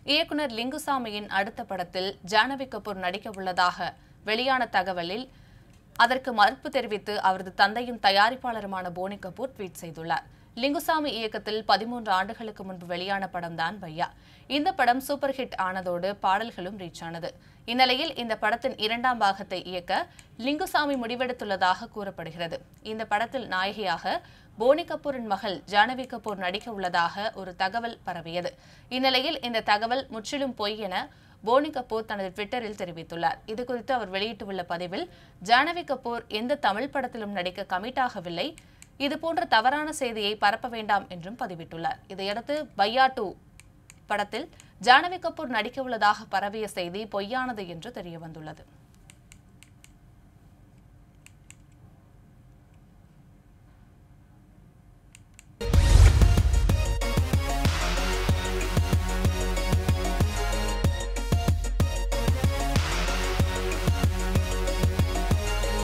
இயக்குனர் லிங்குசாமியின் அடுத்த படத்தில் ஜானவி கபூர் நடிக்க உள்ளதாக வெளியான தகவலில் அதற்கு மறுப்பு தெரிவித்து அவரது தந்தையும் தயாரிப்பாளருமான போனி கபூர் ட்வீட் செய்துள்ளார் லிங்குசாமி இயக்கத்தில் பதிமூன்று ஆண்டுகளுக்கு முன்பு வெளியான படம்தான் பையா இந்த படம் சூப்பர் ஹிட் ஆனதோடு பாடல்களும் ரீச் ஆனது இந்நிலையில் இந்த படத்தின் இரண்டாம் பாகத்தை இயக்க லிங்குசாமி முடிவெடுத்துள்ளதாக கூறப்படுகிறது இந்த படத்தில் நாயகியாக போனி கபூரின் மகள் ஜானவி கபூர் நடிக்க உள்ளதாக ஒரு தகவல் பரவியது இந்நிலையில் இந்த தகவல் முற்றிலும் பொய் என போனி கபூர் தனது ட்விட்டரில் தெரிவித்துள்ளார் இதுகுறித்து அவர் வெளியிட்டுள்ள பதிவில் ஜானவி கபூர் எந்த தமிழ் படத்திலும் நடிக்க கமிட் ஆகவில்லை இதுபோன்ற தவறான செய்தியை பரப்ப வேண்டாம் என்றும் பதிவிட்டுள்ளார் இதையடுத்து பையா டூ படத்தில் ஜானவி கபூர் நடிக்க உள்ளதாக பரவிய செய்தி பொய்யானது என்று தெரியவந்துள்ளது